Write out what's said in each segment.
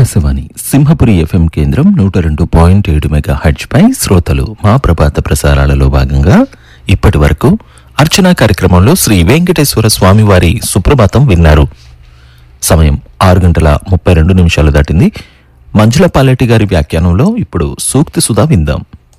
Akashvani Simhapuri FM కేంద్రం నూట రెండు పాయింట్ ఏడు మెగా హెడ్జ్ పై శ్రోతలు మా ప్రభాత ప్రసారాలలో భాగంగా ఇప్పటి వరకు అర్చనా కార్యక్రమంలో శ్రీ వెంకటేశ్వర స్వామివారి సుప్రభాతం విన్నారు సమయం ఆరు గంటల ముప్పై రెండు నిమిషాలు దాటింది మంజుల పాలెటి గారి వ్యాఖ్యానంలో ఇప్పుడు సూక్తి సుధా విందాం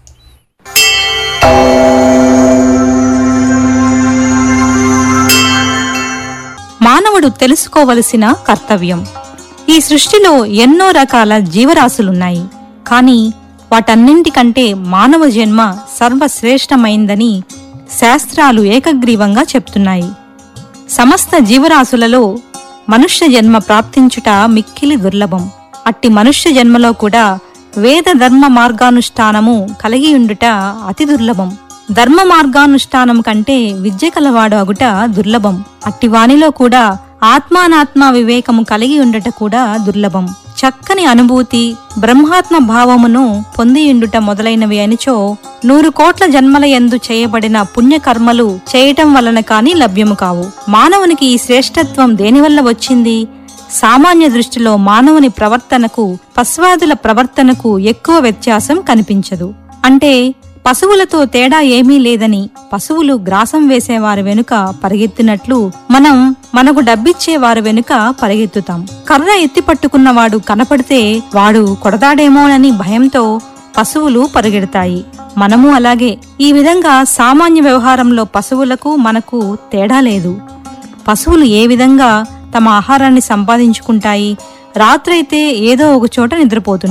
మానవుడు తెలుసుకోవలసిన కర్తవ్యం ఈ సృష్టిలో ఎన్నో రకాల జీవరాశులున్నాయి కానీ వాటన్నింటికంటే మానవ జన్మ సర్వశ్రేష్టమైందని శాస్త్రాలు ఏకగ్రీవంగా చెప్తున్నాయి సమస్త జీవరాశులలో మనుష్య జన్మ ప్రాప్తించుట మిక్కిలి దుర్లభం అట్టి మనుష్య జన్మలో కూడా వేద ధర్మ మార్గానుష్ఠానము కలిగి ఉండుట అతి దుర్లభం ధర్మ మార్గానుష్ఠానం కంటే విద్య కలవాడు అగుట దుర్లభం అట్టి వానిలో కూడా ఆత్మానాత్మ వివేకము కలిగి ఉండట కూడా దుర్లభం చక్కని అనుభూతి బ్రహ్మాత్మ భావమును పొందియుండుట మొదలైనవి అనిచో నూరు కోట్ల జన్మల యందు చేయబడిన పుణ్యకర్మలు చేయటం వలన కాని లభ్యము కావు మానవునికి ఈ శ్రేష్టత్వం దేనివల్ల వచ్చింది సామాన్య దృష్టిలో మానవుని ప్రవర్తనకు పశ్వాదుల ప్రవర్తనకు ఎక్కువ వ్యత్యాసం కనిపించదు అంటే పశువులతో తేడా ఏమీ లేదని పశువులు గ్రాసం వేసేవారి వెనుక పరిగెత్తినట్లు మనం మనకు డబ్బిచ్చే వారి వెనుక పరిగెత్తుతాం కర్ర ఎత్తి పట్టుకున్నవాడు కనపడితే వాడు కొడతాడేమోనని భయంతో పశువులు పరిగెడతాయి మనము అలాగే ఈ విధంగా సామాన్య వ్యవహారంలో పశువులకు మనకు తేడా లేదు పశువులు ఏ విధంగా తమ ఆహారాన్ని సంపాదించుకుంటాయి రాత్రైతే ఏదో ఒక చోట నిద్రపోతుంటాయి